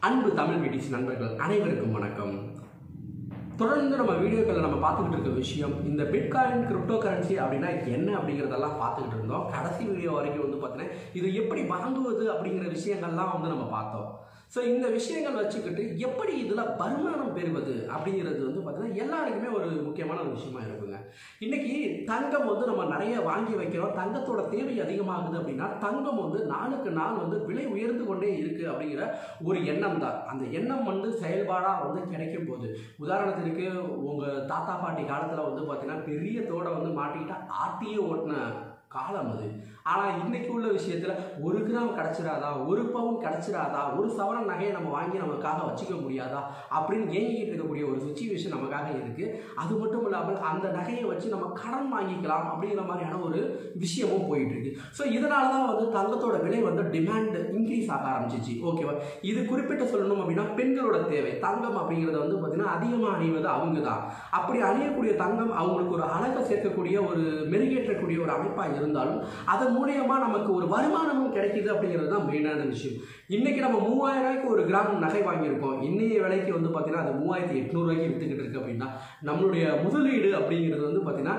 அன்பு தமிழ் பிடிசி நண்பர்கள் அனைவருக்கும் வணக்கம் தொடர்ந்து நம்ம வீடியோக்களில் நம்ம பார்த்துக்கிட்டு இருக்க விஷயம் இந்த பிட்காயின் கிரிப்டோ கரன்சி அப்படின்னா என்ன அப்படிங்கிறதெல்லாம் பார்த்துக்கிட்டு இருந்தோம் கடைசி வீடியோ வரைக்கும் வந்து பார்த்தீங்கன்னா இது எப்படி வாங்குவது அப்படிங்கிற விஷயங்கள்லாம் வந்து நம்ம பார்த்தோம் ஸோ இந்த விஷயங்கள் வச்சுக்கிட்டு எப்படி இதில் வருமானம் பெறுவது அப்படிங்கிறது வந்து பார்த்தீங்கன்னா எல்லாருக்குமே ஒரு முக்கியமான ஒரு விஷயமா இருக்குங்க இன்னைக்கு தங்கம் வந்து நம்ம நிறைய வாங்கி வைக்கிறோம் தங்கத்தோட தேவை அதிகமாகுது அப்படின்னா தங்கம் வந்து நாளுக்கு நாள் வந்து விலை உயர்ந்து கொண்டே இருக்கு அப்படிங்கிற ஒரு எண்ணம் தான் அந்த எண்ணம் வந்து செயல்பாடாக வந்து கிடைக்கும் போது உதாரணத்திற்கு உங்கள் தாத்தா பாட்டி காலத்தில் வந்து பார்த்தீங்கன்னா பெரிய தோடை வந்து மாட்டிக்கிட்டா ஆட்டியே ஓட்டின காலம் அது ஆனால் இன்னைக்கு உள்ள விஷயத்தில் ஒரு கிராம் கிடச்சிடாதா ஒரு பவுன் கிடச்சிடாதா ஒரு சவரன் நகையை நம்ம வாங்கி நமக்காக வச்சுக்க முடியாதா அப்படின்னு ஏங்கிக்கிட்டு இருக்கக்கூடிய ஒரு சுச்சுவேஷன் நமக்காக இருக்குது அது மட்டும் இல்லாமல் அந்த நகையை வச்சு நம்ம கடன் வாங்கிக்கலாம் அப்படிங்கிற மாதிரியான ஒரு விஷயமும் போயிட்டு இருக்கு ஸோ இதனால தான் வந்து தங்கத்தோட விலை வந்து டிமாண்ட் இன்க்ரீஸ் ஆக ஆரம்பிச்சிச்சு ஓகேவா இது குறிப்பிட்டு சொல்லணும் அப்படின்னா பெண்களோட தேவை தங்கம் அப்படிங்கிறது வந்து பார்த்தீங்கன்னா அதிகமாக அணிவது அவங்க தான் அப்படி அணியக்கூடிய தங்கம் அவங்களுக்கு ஒரு அழகை சேர்க்கக்கூடிய ஒரு மெருகேற்றக்கூடிய ஒரு அமைப்பாக இருந்தாலும் அதன் மூலியமா நமக்கு ஒரு வருமானமும் கிடைக்குது அப்படிங்கிறது தான் மெயினான விஷயம் இன்னைக்கு நம்ம மூவாயிரம் ரூபாய்க்கு ஒரு கிராம் நகை வாங்கியிருக்கோம் இன்னைய விலைக்கு வந்து பார்த்தீங்கன்னா அது மூவாயிரத்தி எட்நூறுவாய்க்கு வித்துக்கிட்டு இருக்கு அப்படின்னா நம்மளுடைய முதலீடு அப்படிங்கிறது வந்து பார்த்தீங்கன்னா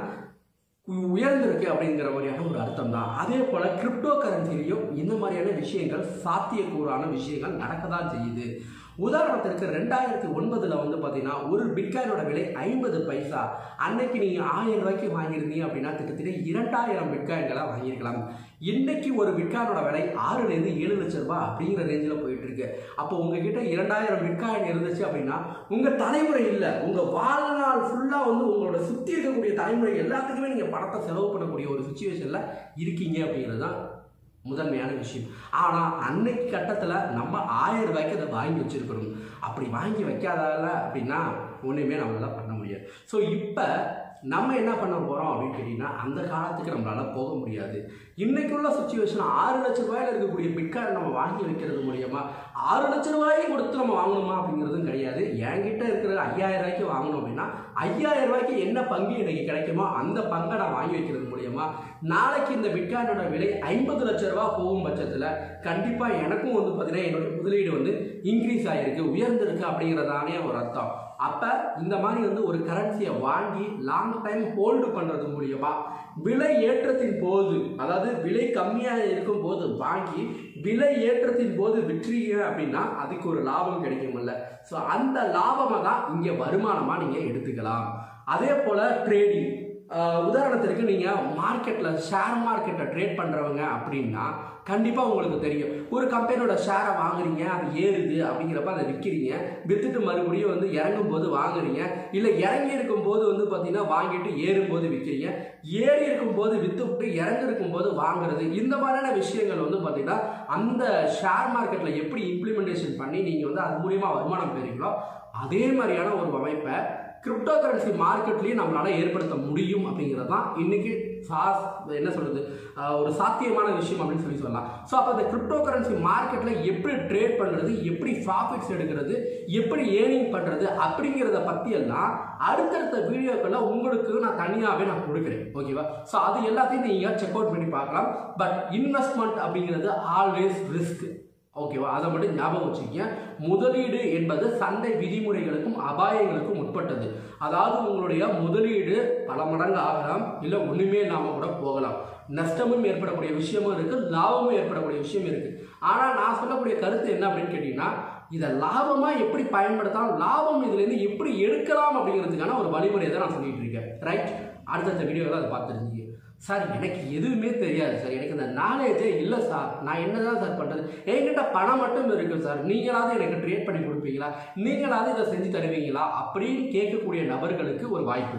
உ- உயர்ந்திருக்கு அப்படிங்கிற மாதிரியான ஒரு அர்த்தம் தான் அதே போல கிரிப்டோ கரன்சிலையும் இந்த மாதிரியான விஷயங்கள் சாத்தியக்கூறான விஷயங்கள் நடக்க தான் செய்யுது உதாரணத்திற்கு ரெண்டாயிரத்தி ஒன்பதுல வந்து பார்த்தீங்கன்னா ஒரு பிட்காயினோட விலை ஐம்பது பைசா அன்னைக்கு நீங்க ஆயிரம் ரூபாய்க்கு வாங்கியிருந்தீங்க அப்படின்னா கிட்டத்தட்ட இரண்டாயிரம் பிட்காயின்களை வாங்கியிருக்கலாம் இன்னைக்கு ஒரு பிட்காயினோட விலை ஆறுலேருந்து ஏழு லட்சம் ரூபாய் அப்படிங்கிற ரேஞ்சில் போயிட்டு இருக்கு அப்போ உங்ககிட்ட இரண்டாயிரம் பிட்காயின் இருந்துச்சு அப்படின்னா உங்க தலைமுறை இல்லை உங்க வாழ்நாள் ஃபுல்லா வந்து உங்களோட சுத்தி இருக்கக்கூடிய தலைமுறை எல்லாத்துக்குமே நீங்க பணத்தை செலவு பண்ணக்கூடிய ஒரு சுச்சுவேஷன்ல இருக்கீங்க அப்படிங்கிறது தான் முதன்மையான விஷயம் ஆனால் அன்னைக்கு கட்டத்தில் நம்ம ஆயிரம் ரூபாய்க்கு அதை வாங்கி வச்சிருக்கணும் அப்படி வாங்கி வைக்காதால அப்படின்னா ஒன்றுமே நம்மளால பண்ண முடியாது ஸோ இப்போ நம்ம என்ன பண்ண போகிறோம் அப்படின்னு கேட்டிங்கன்னா அந்த காலத்துக்கு நம்மளால போக முடியாது இன்னைக்கு உள்ள சுச்சுவேஷன் ஆறு லட்ச ரூபாயில இருக்கக்கூடிய பிட்காயின் நம்ம வாங்கி வைக்கிறது மூலியமா ஆறு லட்ச ரூபாயை கொடுத்து நம்ம வாங்கணுமா அப்படிங்கிறதும் கிடையாது என்கிட்ட இருக்கிற ஐயாயிரம் ரூபாய்க்கு வாங்கணும் அப்படின்னா ஐயாயிரம் ரூபாய்க்கு என்ன பங்கு எனக்கு கிடைக்குமோ அந்த பங்கை நான் வாங்கி வைக்கிறது மூலியமா நாளைக்கு இந்த பிட்காயினோட விலை ஐம்பது லட்ச ரூபாய் போகும் பட்சத்தில் கண்டிப்பாக எனக்கும் வந்து பார்த்தீங்கன்னா என்னுடைய முதலீடு வந்து இன்க்ரீஸ் ஆகிருக்கு உயர்ந்திருக்கு அப்படிங்கிறதானே ஒரு அர்த்தம் அப்போ இந்த மாதிரி வந்து ஒரு கரன்சியை வாங்கி லாங் டைம் ஹோல்டு பண்ணுறது மூலியமா விலை ஏற்றத்தின் போது அதாவது விலை கம்மியாக இருக்கும் போது வாங்கி விலை ஏற்றத்தின் போது விற்றீங்க அப்படின்னா அதுக்கு ஒரு லாபம் கிடைக்கும்ல ஸோ அந்த லாபமாக தான் இங்கே வருமானமாக நீங்கள் எடுத்துக்கலாம் அதே போல் ட்ரேடிங் உதாரணத்திற்கு நீங்கள் மார்க்கெட்டில் ஷேர் மார்க்கெட்டை ட்ரேட் பண்ணுறவங்க அப்படின்னா கண்டிப்பாக உங்களுக்கு தெரியும் ஒரு கம்பெனியோட ஷேரை வாங்குறீங்க அது ஏறுது அப்படிங்கிறப்ப அதை விற்கிறீங்க விற்றுட்டு மறுபடியும் வந்து இறங்கும் போது வாங்குறீங்க இல்லை இறங்கி இருக்கும் போது வந்து பார்த்தீங்கன்னா வாங்கிட்டு ஏறும்போது விற்கிறீங்க ஏறி இருக்கும் போது விற்று விட்டு இறங்கி இருக்கும் போது வாங்குறது இந்த மாதிரியான விஷயங்கள் வந்து பார்த்தீங்கன்னா அந்த ஷேர் மார்க்கெட்டில் எப்படி இம்ப்ளிமெண்டேஷன் பண்ணி நீங்கள் வந்து அது மூலியமா வருமானம் பெறுவீங்களோ அதே மாதிரியான ஒரு அமைப்பை கிரிப்டோ கரன்சி மார்க்கெட்லேயும் நம்மளால ஏற்படுத்த முடியும் அப்படிங்கிறது தான் இன்னைக்கு சாஸ் என்ன சொல்றது ஆஹ் ஒரு சாத்தியமான விஷயம் அப்படின்னு சொல்லி சொல்லலாம் ஸோ அப்போ இந்த கிரிப்டோ கரன்சி மார்க்கெட்டில் எப்படி ட்ரேட் பண்ணுறது எப்படி ப்ராஃபிட்ஸ் எடுக்கிறது எப்படி ஏர்னிங் பண்ணுறது அப்படிங்கிறத பற்றி எல்லாம் அடுத்தடுத்த வீடியோக்களில் உங்களுக்கு நான் தனியாகவே நான் கொடுக்குறேன் ஓகேவா ஸோ அது எல்லாத்தையும் நீங்கள் செக் அவுட் பண்ணி பார்க்கலாம் பட் இன்வெஸ்ட்மெண்ட் அப்படிங்கிறது ஆல்வேஸ் ரிஸ்க் ஓகேவா அதை மட்டும் ஞாபகம் வச்சுக்கங்க முதலீடு என்பது சந்தை விதிமுறைகளுக்கும் அபாயங்களுக்கும் உட்பட்டது அதாவது உங்களுடைய முதலீடு பல மடங்கு ஆகலாம் இல்லை ஒண்ணுமே இல்லாமல் கூட போகலாம் நஷ்டமும் ஏற்படக்கூடிய விஷயமும் இருக்கு லாபமும் ஏற்படக்கூடிய விஷயம் இருக்கு ஆனா நான் சொல்லக்கூடிய கருத்து என்ன அப்படின்னு கேட்டீங்கன்னா இதை லாபமா எப்படி பயன்படுத்தலாம் லாபம் இதுல இருந்து எப்படி எடுக்கலாம் அப்படிங்கிறதுக்கான ஒரு வழிமுறையை தான் நான் சொல்லிட்டு இருக்கேன் ரைட் அடுத்தடுத்த வீடியோவில் அதை பார்த்துருந்தீங்க சார் எனக்கு எதுவுமே தெரியாது சார் எனக்கு இந்த நாலேஜே இல்லை சார் நான் என்னதான் சார் பண்ணுறது என்கிட்ட பணம் மட்டும் இருக்கு சார் நீங்களாவது எனக்கு ட்ரேட் பண்ணி கொடுப்பீங்களா நீங்களாவது இதை செஞ்சு தருவீங்களா அப்படின்னு கேட்கக்கூடிய நபர்களுக்கு ஒரு வாய்ப்பு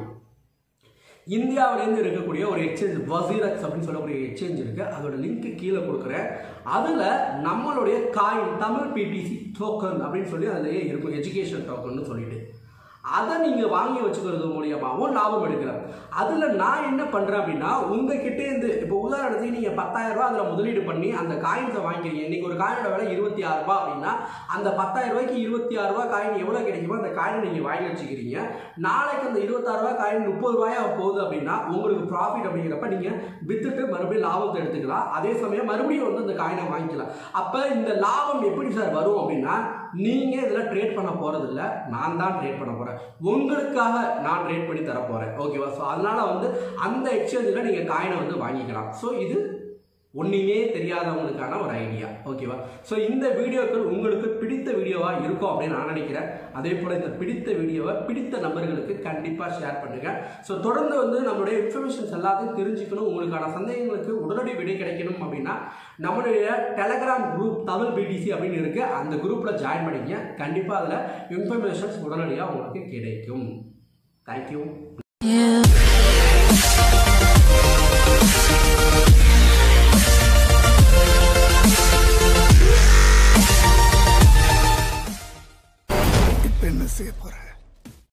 இந்தியாவிலேருந்து இருக்கக்கூடிய ஒரு எக்ஸ்சேஞ்ச் வசீரக்ஸ் அப்படின்னு சொல்லக்கூடிய எக்ஸ்சேஞ்ச் இருக்கு அதோட லிங்க் கீழே கொடுக்குறேன் அதில் நம்மளுடைய காயின் தமிழ் பிடிசி டோக்கன் அப்படின்னு சொல்லி அதுலயே இருக்கும் எஜுகேஷன் டோக்கன் சொல்லிட்டு அதை நீங்கள் வாங்கி வச்சுக்கிறது மூலியமாகவும் லாபம் எடுக்கலாம் அதில் நான் என்ன பண்ணுறேன் அப்படின்னா உங்ககிட்ட இருந்து இப்போ உதாரணத்துக்கு நீங்கள் பத்தாயிரம் ரூபாய் அதில் முதலீடு பண்ணி அந்த காயின்ஸை வாங்கிக்கிறீங்க இன்னைக்கு ஒரு காயினோட விலை இருபத்தி ஆறு ரூபாய் அப்படின்னா அந்த பத்தாயிரம் ரூபாய்க்கு இருபத்தி ஆறு ரூபாய் காயின் எவ்வளோ கிடைக்குமோ அந்த காயினை நீங்கள் வாங்கி வச்சுக்கிறீங்க நாளைக்கு அந்த இருபத்தாறு ரூபாய் காயின் முப்பது ரூபாயா போகுது அப்படின்னா உங்களுக்கு ப்ராஃபிட் அப்படிங்கிறப்ப நீங்கள் வித்துட்டு மறுபடியும் லாபத்தை எடுத்துக்கலாம் அதே சமயம் மறுபடியும் வந்து அந்த காயினை வாங்கிக்கலாம் அப்போ இந்த லாபம் எப்படி சார் வரும் அப்படின்னா நீங்கள் இதில் ட்ரேட் பண்ண போகிறது இல்லை நான் தான் ட்ரேட் பண்ண போகிறேன் உங்களுக்காக நான் ட்ரேட் பண்ணி தர போகிறேன் ஓகேவா ஸோ அதனால் வந்து அந்த எக்ஸ்சேஞ்சில் நீங்கள் காயினை வந்து வாங்கிக்கலாம் ஸோ இது ஒன்றுமே தெரியாதவங்களுக்கான ஒரு ஐடியா ஓகேவா ஸோ இந்த வீடியோக்கள் உங்களுக்கு பிடித்த வீடியோவாக இருக்கும் அப்படின்னு நான் நினைக்கிறேன் அதே போல் இந்த பிடித்த வீடியோவை பிடித்த நபர்களுக்கு கண்டிப்பாக ஷேர் பண்ணுங்கள் ஸோ தொடர்ந்து வந்து நம்மளுடைய இன்ஃபர்மேஷன்ஸ் எல்லாத்தையும் தெரிஞ்சுக்கணும் உங்களுக்கான சந்தேகங்களுக்கு உடனடி விடை கிடைக்கணும் அப்படின்னா நம்மளுடைய டெலகிராம் குரூப் தமிழ் பிடிசி அப்படின்னு இருக்குது அந்த குரூப்பில் ஜாயின் பண்ணிங்க கண்டிப்பாக அதில் இன்ஃபர்மேஷன்ஸ் உடனடியாக உங்களுக்கு கிடைக்கும் தேங்க்யூ